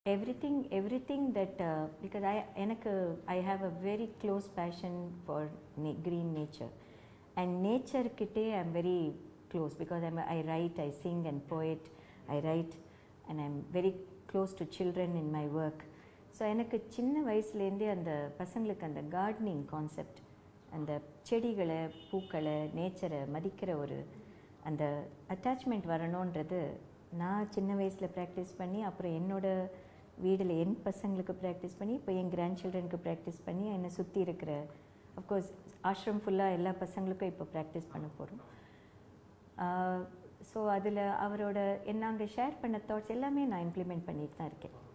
everything everything that because I எனக்கு I have a very close passion for நே green nature and நேச்சர்கிட்டே I am very close because I'm I write I sing and poet I write and I am very close to children in my work so எனக்கு சின்ன வயசுலேருந்தே அந்த பசங்களுக்கு அந்த gardening concept அந்த செடிகளை பூக்களை நேச்சரை மதிக்கிற ஒரு அந்த அட்டாச்மெண்ட் வரணுன்றது நான் சின்ன வயசில் ப்ராக்டிஸ் பண்ணி அப்புறம் என்னோட வீடில் என் பசங்களுக்கு ப்ராக்டிஸ் பண்ணி இப்போ என் கிராண்ட் சில்ட்ரனுக்கு ப்ராக்டிஸ் பண்ணி என்னை சுற்றி இருக்கிற அஃப்கோர்ஸ் ஆஷ்ரம் ஃபுல்லாக எல்லா பசங்களுக்கும் இப்போ ப்ராக்டிஸ் பண்ண போகிறோம் ஸோ அதில் அவரோட நாங்கள் ஷேர் பண்ண தாட்ஸ் எல்லாமே நான் இம்ப்ளிமெண்ட் பண்ணிட்டு தான் இருக்கேன்